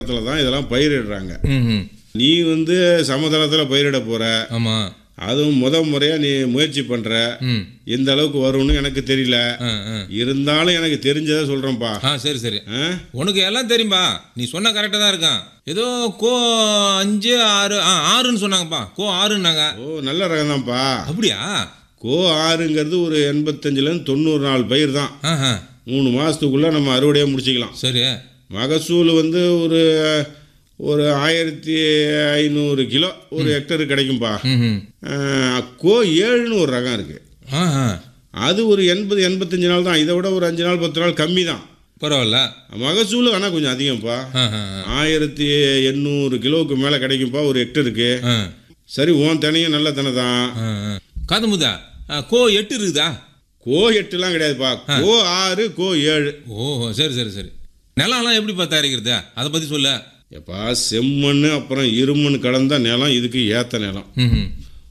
இடத்துல தான் இதெல்லாம் பயிரிடுறாங்க ம் நீ வந்து சமதளத்தில் பயிரிட போற ஆமாம் அதுவும் முத முறையா நீ முயற்சி பண்ற ம் எந்த அளவுக்கு வரும்னு எனக்கு தெரியல ஆ ஆ இருந்தாலும் எனக்கு தெரிஞ்சதை சொல்றேன்ப்பா ஆ சரி சரி ஆ? உனக்கு எல்லாம் தெரியும்பா நீ சொன்ன கரெக்டாக தான் இருக்கான் ஏதோ கோ அஞ்சு ஆறு ஆ ஆறுன்னு சொன்னாங்கப்பா கோ ஆறுன்னாங்க ஓ நல்ல ரகம்தான்ப்பா அப்படியா கோ ஆறுங்கிறது ஒரு எண்பத்தஞ்சுலேருந்து தொண்ணூறு நாள் பயிர் தான் ஆஹா மூணு மாதத்துக்குள்ளே நம்ம அறுவடையை முடிச்சிக்கலாம் சரி மகசூல் வந்து ஒரு ஒரு ஆயிரத்தி ஐநூறு கிலோ ஒரு ஹெக்டர் கிடைக்கும்பா ம் ஆ, கோ ஏழுன்னு ஒரு ரகம் இருக்குது ஆஹா அது ஒரு எண்பது எண்பத்தஞ்சு நாள் தான் இதை விட ஒரு அஞ்சு நாள் பத்து நாள் கம்மி தான் பரவாயில்ல மகசூல் ஆனால் கொஞ்சம் அதிகம்ப்பா ஆஹா ஆயிரத்தி எண்ணூறு கிலோவுக்கு மேலே கிடைக்கும்ப்பா ஒரு ஹெக்டருக்கு ஆ சரி உன் தினையும் நல்ல தினை தான் ஆ ஆ. காதமுதா ஆ, கோ எட்டு இருக்குதா கோ எட்டுலாம் கிடையாதுப்பா கோ ஆறு கோ ஏழு ஓஹோ சரி சரி சரி நிலம்லாம் எப்படிப்பா தயாரிக்கிறது அதை பற்றி சொல்ல எப்பா செம்மண் அப்புறம் இருமண் கலந்த நிலம் இதுக்கு ஏற்ற நிலம் ம்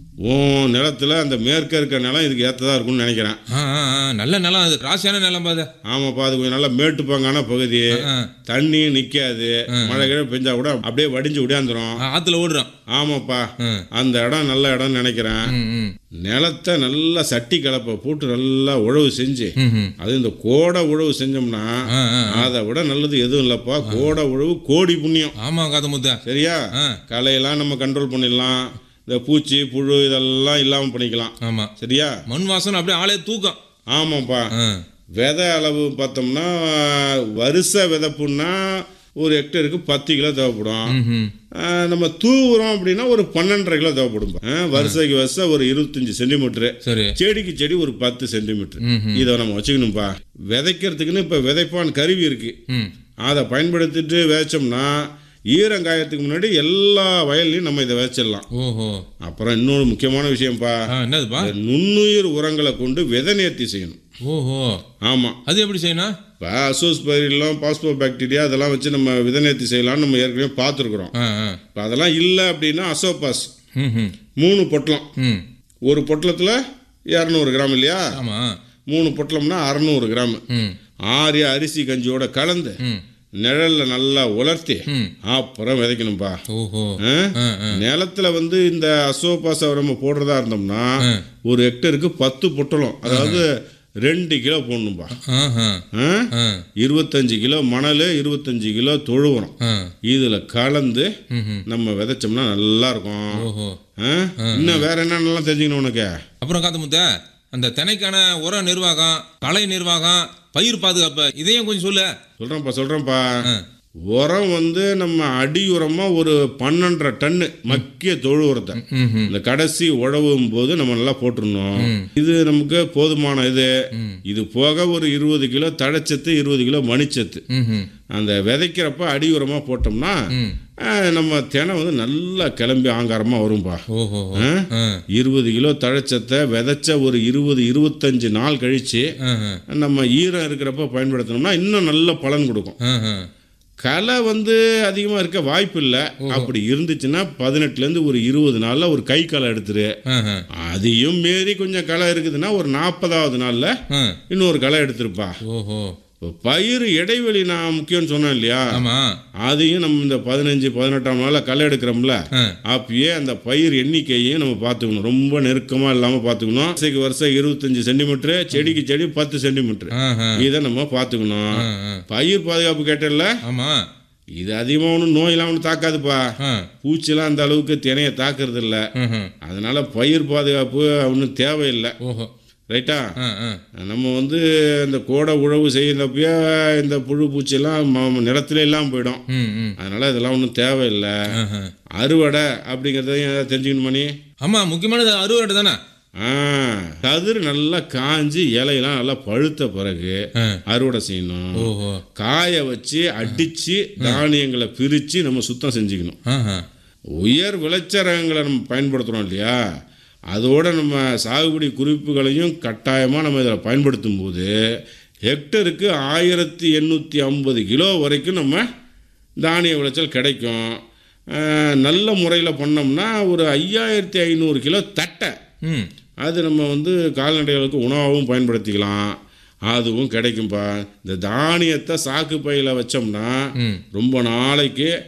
உன் நிலத்துல அந்த மேற்க இருக்க நிலம் இதுக்கு ஏற்றதா இருக்கும்னு நினைக்கிறேன் ஆ ஆ ஆ, நல்ல நிலம் அது ராசியான நிலம் பாது ஆமாப்பா அது கொஞ்சம் நல்லா மேட்டுப்பாங்கான பகுதி ஆ தண்ணி நிற்காது மழை கிழ பெஞ்சா கூட அப்படியே வடிஞ்சு விடாந்துரும் ஆ, ஆத்துல ஓடுறோம் ஆமாப்பா ஆ அந்த இடம் நல்ல இடம்னு நினைக்கிறேன் ம் ம் நிலத்தை நல்லா சட்டி கலப்பை போட்டு நல்லா உழவு செஞ்சு ம் ம் அது இந்த கோடை உழவு செஞ்சோம்னா ஆ ஆ அதை விட நல்லது எதுவும் இல்லைப்பா கோடை உழவு கோடி புண்ணியம் ஆமாம் காதமுத்தா சரியா ஆ களையெல்லாம் நம்ம கண்ட்ரோல் பண்ணிடலாம் இந்த பூச்சி புழு இதெல்லாம் இல்லாமல் பண்ணிக்கலாம் ஆமாம் சரியா மண் வாசனை அப்படியே ஆளே தூக்கம் ஆமாப்பா ஆ விதை அளவு பார்த்தோம்னா வருஷ விதைப்புன்னா ஒரு ஹெக்டருக்கு பத்து கிலோ தேவைப்படும் ம் ம் ஆ, நம்ம தூவுறோம் அப்படின்னா ஒரு பன்னெண்டரை கிலோ தேவைப்படும் ஆ, வருஷத்துக்கு வருஷம் ஒரு இருபத்தஞ்சி சென்டிமீட்ரு சரி செடிக்கு செடி ஒரு பத்து சென்டிமீட்ரு ம் ம் இதை நம்ம வச்சுக்கணும்ப்பா விதைக்கிறதுக்குன்னு இப்போ விதைப்பான் கருவி இருக்கு ம் அதை பயன்படுத்திட்டு விதைச்சோம்னா ஈரங்காயத்துக்கு முன்னாடி எல்லா வயல்லையும் நம்ம இதை விதைச்சிடலாம் ஓஹோ அப்புறம் இன்னொரு முக்கியமான விஷயம்ப்பா ஆ என்னதுப்பா இந்த நுண்ணுயிர் உரங்களை கொண்டு விதை நேர்த்தி செய்யணும் ஓஹோ ஆமாம் அது எப்படி செய்யணும் இப்போ அசோஸ் பயிரெல்லாம் பாஸ்போ பாக்டீரியா அதெல்லாம் வச்சு நம்ம விதை நேர்த்தி செய்யலாம்னு நம்ம ஏற்கனவே பார்த்துருக்குறோம் ஆ ஆ இப்போ அதெல்லாம் இல்லை அப்படின்னா அசோபாஸ் ம் ம் மூணு பொட்டலம் ம் ஒரு பொட்டலத்தில் இரநூறு கிராம் இல்லையா ஆமாம் மூணு பொட்டலம்னா அறநூறு கிராம் ம் ஆரிய அரிசி கஞ்சியோட கலந்து ம் நிழல்ல நல்லா உலர்த்தி ம் அப்புறம் விதைக்கணும்பா ஓஹோ ஆ? ஆ ஆ நிலத்துல வந்து இந்த அசோபாசை நம்ம போடுறதா இருந்தோம்னா ஆ. ஒரு ஹெக்டருக்கு பத்து பொட்டலம் அதாவது ரெண்டு கிலோ போடணும்பா ஆஹா ஆ? ஆ இருபத்தஞ்சு கிலோ மணல் இருபத்தஞ்சு கிலோ தொழு உரம் ஆ இதில் கலந்து ம் ம் நம்ம விதைச்சோம்னா நல்லா இருக்கும் ஓஹோ ஆ? இன்னும் வேற என்னென்னலாம் தெரிஞ்சுக்கணும் உனக்கு அப்புறம் காத்தமுத்த அந்த திணைக்கான உர நிர்வாகம் கலை நிர்வாகம் பயிர் பாதுகாப்பு இதையும் கொஞ்சம் சொல்லு சொல்கிறேன்ப்பா சொல்கிறேன்ப்பா ஆ உரம் வந்து நம்ம அடி உரமாக ஒரு பன்னெண்டரை டன்னு மக்கிய தொழு உரத்தை ம் ம் இந்த கடைசி உழவும் போது நம்ம நல்லா போட்டுருணும் இது நமக்கு போதுமான இது ம். இது போக ஒரு இருபது கிலோ தழைச்சத்து இருபது கிலோ மணிச்சத்து ம் ம் அந்த விதைக்கிறப்ப அடி உரமாக போட்டோம்னா ம் ஆ, நம்ம தினை வந்து நல்லா கிளம்பி ஆங்காரமாக வரும்பா ஓஹோ ஆ? ஆ இருபது கிலோ தழைச்சத்தை விதைச்ச ஒரு இருபது இருபத்தஞ்சு நாள் கழித்து ஆ நம்ம ஈரம் இருக்கிறப்ப பயன்படுத்தினோம்னா இன்னும் நல்ல பலன் கொடுக்கும் ஆ ஆ களை வந்து அதிகமாக இருக்க வாய்ப்பு இல்லை அப்படி இருந்துச்சுன்னா பதினெட்டுலேருந்து ஒரு இருபது நாளில் ஒரு கை களை எடுத்துரு ஆ அதையும் மீறி கொஞ்சம் களை இருக்குதுன்னா ஒரு நாற்பதாவது நாளில் ஆ இன்னொரு களை எடுத்திருப்பா ஓஹோ இப்போ பயிர் இடைவெளி நான் முக்கியம்னு சொன்னேன் இல்லையா ஆமா அதையும் நம்ம இந்த பதினஞ்சு பதினெட்டாம் நாளில் களை எடுக்கிறோம்ல ஆ அப்பயே அந்த பயிர் எண்ணிக்கையும் நம்ம பார்த்துக்கணும் ரொம்ப நெருக்கமாக இல்லாமல் பார்த்துக்கணும் வருஷத்துக்கு வருஷம் இருபத்தஞ்சி சென்டிமீட்ரு செடிக்கு செடி பத்து சென்டிமீட்ரு ஆஹா. இதை நம்ம பார்த்துக்கணும் ஆ ஆ பயிர் பாதுகாப்பு கேட்டல ஆமா இது அதிகமாக ஒன்றும் நோயெல்லாம் ஒன்றும் தாக்காதுப்பா ஆ பூச்சிலாம் அந்த அளவுக்கு தினையை தாக்குறது இல்லை ம்ஹும். அதனால பயிர் பாதுகாப்பு ஒன்றும் தேவையில்லை ஓஹோ ரைட்டா ஆ ஆ நம்ம வந்து இந்த கோடை உழவு செய்யறப்பயே இந்த புழு பூச்சியெல்லாம் ம- நிலத்துல எல்லாம் போயிடும் ம் ம் அதனால இதெல்லாம் ஒன்றும் தேவையில்லை ஆஹா. அறுவடை அப்படிங்கிறதையும் ஏதாவது தெரிஞ்சுக்கணும் மணி ஆமா முக்கியமானது அறுவடை தானே ஆ கதிர் நல்லா காஞ்சி இலையெல்லாம் நல்லா பழுத்த பிறகு ஆ. அறுவடை செய்யணும் ஓஹோ காய வச்சு அடிச்சு தானியங்களை பிரித்து நம்ம சுத்தம் செஞ்சுக்கணும் ஆஹா உயர் விளைச்சரகங்களை நம்ம பயன்படுத்துகிறோம் இல்லையா அதோட நம்ம சாகுபடி குறிப்புகளையும் கட்டாயமாக நம்ம இதில் பயன்படுத்தும் போது ஹெக்டருக்கு ஆயிரத்தி எண்ணூற்றி ஐம்பது கிலோ வரைக்கும் நம்ம தானிய விளைச்சல் கிடைக்கும் அஹ், நல்ல முறையில் பண்ணோம்னா ஒரு ஐயாயிரத்தி ஐநூறு கிலோ தட்டை ம் அது நம்ம வந்து கால்நடைகளுக்கு உணவாகவும் பயன்படுத்திக்கலாம் அதுவும் கிடைக்கும்பா இந்த தானியத்தை சாக்கு பையில் வச்சோம்னா ம் ரொம்ப நாளைக்கு